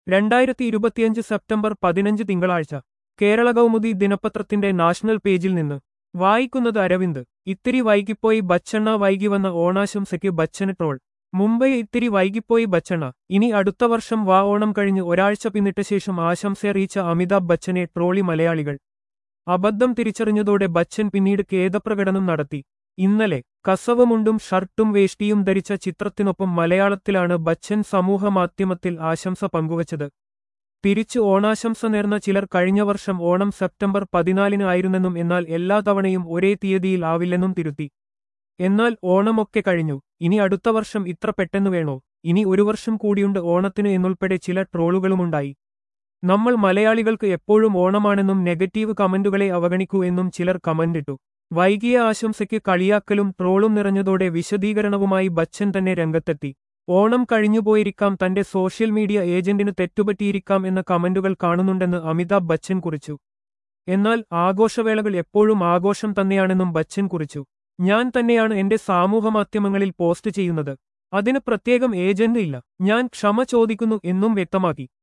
രണ്ടായിരത്തി ഇരുപത്തിയഞ്ച് സെപ്റ്റംബർ പതിനഞ്ച് തിങ്കളാഴ്ച കേരള കൗമുദി ദിനപത്രത്തിന്റെ നാഷണൽ പേജിൽ നിന്ന് വായിക്കുന്നത് അരവിന്ദ് ഇത്തിരി വൈകിപ്പോയി ബച്ചണ്ണ വൈകി വന്ന ഓണാശംസയ്ക്ക് ബച്ചന് ട്രോൾ മുംബൈ ഇത്തിരി വൈകിപ്പോയി ബച്ചണ്ണ ഇനി അടുത്ത വർഷം വാ ഓണം കഴിഞ്ഞ് ഒരാഴ്ച പിന്നിട്ട ശേഷം ആശംസയറിയിച്ച അമിതാഭ് ബച്ചനെ ട്രോളി മലയാളികൾ അബദ്ധം തിരിച്ചറിഞ്ഞതോടെ ബച്ചൻ പിന്നീട് ഖേദപ്രകടനം നടത്തി ഇന്നലെ കസവുമുണ്ടും ഷർട്ടും വേഷ്ടിയും ധരിച്ച ചിത്രത്തിനൊപ്പം മലയാളത്തിലാണ് ബച്ചൻ സമൂഹമാധ്യമത്തിൽ ആശംസ പങ്കുവച്ചത് തിരിച്ചു ഓണാശംസ നേർന്ന ചിലർ കഴിഞ്ഞ വർഷം ഓണം സെപ്റ്റംബർ പതിനാലിന് ആയിരുന്നെന്നും എന്നാൽ എല്ലാ തവണയും ഒരേ തീയതിയിൽ ആവില്ലെന്നും തിരുത്തി എന്നാൽ ഓണമൊക്കെ കഴിഞ്ഞു ഇനി അടുത്ത വർഷം ഇത്ര പെട്ടെന്ന് വേണോ ഇനി ഒരു വർഷം കൂടിയുണ്ട് ഓണത്തിന് എന്നുൾപ്പെടെ ചില ട്രോളുകളുമുണ്ടായി നമ്മൾ മലയാളികൾക്ക് എപ്പോഴും ഓണമാണെന്നും നെഗറ്റീവ് കമന്റുകളെ അവഗണിക്കൂ എന്നും ചിലർ കമന്റിട്ടു വൈകിയ ആശംസയ്ക്ക് കളിയാക്കലും ട്രോളും നിറഞ്ഞതോടെ വിശദീകരണവുമായി ബച്ചൻ തന്നെ രംഗത്തെത്തി ഓണം കഴിഞ്ഞുപോയിരിക്കാം തന്റെ സോഷ്യൽ മീഡിയ ഏജന്റിന് തെറ്റുപറ്റിയിരിക്കാം എന്ന കമന്റുകൾ കാണുന്നുണ്ടെന്ന് അമിതാഭ് ബച്ചൻ കുറിച്ചു എന്നാൽ ആഘോഷവേളകൾ എപ്പോഴും ആഘോഷം തന്നെയാണെന്നും ബച്ചൻ കുറിച്ചു ഞാൻ തന്നെയാണ് എന്റെ സമൂഹമാധ്യമങ്ങളിൽ പോസ്റ്റ് ചെയ്യുന്നത് അതിന് പ്രത്യേകം ഏജന്റ് ഇല്ല ഞാൻ ക്ഷമ ചോദിക്കുന്നു എന്നും വ്യക്തമാക്കി